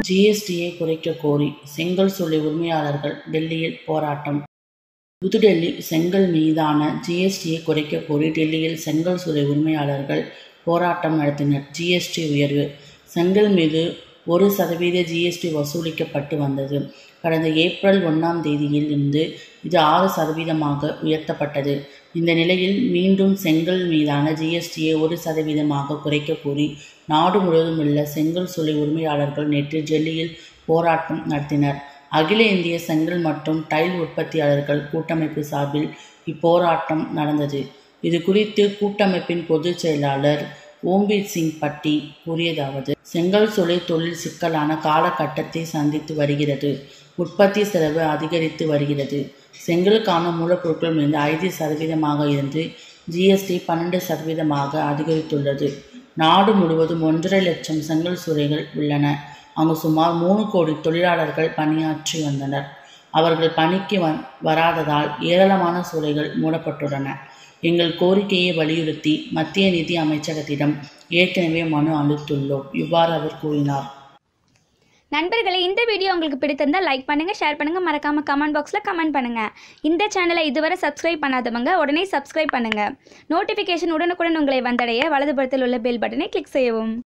ஜிஎஸ்டியை குறைக்க கோரி செங்கல் சூளை உரிமையாளர்கள் டெல்லியில் போராட்டம் புதுடெல்லி செங்கல் மீதான ஜிஎஸ்டியை குறைக்க கோரி டெல்லியில் செங்கல் சூளை உரிமையாளர்கள் போராட்டம் நடத்தினர் ஜிஎஸ்டி உயர்வு செங்கல் மீது ஒரு சதவீத ஜிஎஸ்டி வசூலிக்கப்பட்டு வந்தது கடந்த ஏப்ரல் ஒன்றாம் தேதியில் இருந்து இது ஆறு சதவீதமாக உயர்த்தப்பட்டது இந்த நிலையில் மீண்டும் செங்கல் மீதான ஜிஎஸ்டியை ஒரு சதவீதமாக குறைக்க கோரி நாடு முழுவதும் உள்ள செங்கல் சூளை உரிமையாளர்கள் நேற்று டெல்லியில் போராட்டம் நடத்தினர் அகில இந்திய செங்கல் மற்றும் டைல் உற்பத்தியாளர்கள் கூட்டமைப்பு சார்பில் இப்போராட்டம் நடந்தது இது குறித்து கூட்டமைப்பின் பொதுச் செயலாளர் ஓம்பீர் சிங் பட்டி கூறியதாவது செங்கல் சூளை தொழில் சிக்கலான காலகட்டத்தை சந்தித்து வருகிறது உற்பத்தி செலவு அதிகரித்து வருகிறது செங்கலுக்கான மூலப்பொருட்கள் மீது ஐந்து சதவீதமாக இருந்து ஜிஎஸ்டி பன்னெண்டு சதவீதமாக அதிகரித்துள்ளது நாடு முழுவதும் ஒன்றரை லட்சம் செங்கல் சூளைகள் உள்ளன அங்கு சுமார் மூணு கோடி தொழிலாளர்கள் பணியாற்றி வந்தனர் அவர்கள் பணிக்கு வ வராததால் ஏராளமான சூளைகள் மூடப்பட்டுள்ளன எங்கள் கோரிக்கையை வலியுறுத்தி மத்திய நிதி அமைச்சகத்திடம் ஏற்கனவே மனு அளித்துள்ளோம் இவ்வாறு அவர் கூறினார் நண்பர்களே இந்த வீடியோ உங்களுக்கு பிடித்திருந்தால் லைக் பண்ணுங்கள் ஷேர் பண்ணுங்கள் மறக்காமல் கமெண்ட் பாக்ஸில் கமெண்ட் பண்ணுங்கள் இந்த சேனலை இதுவரை சப்ஸ்கிரைப் பண்ணாதவங்க உடனே சப்ஸ்கிரைப் பண்ணுங்கள் நோட்டிஃபிகேஷன் உடனுக்குடன் உங்களை வந்தடைய வலதுபுறத்தில் உள்ள பெல் பட்டனை கிளிக் செய்யவும்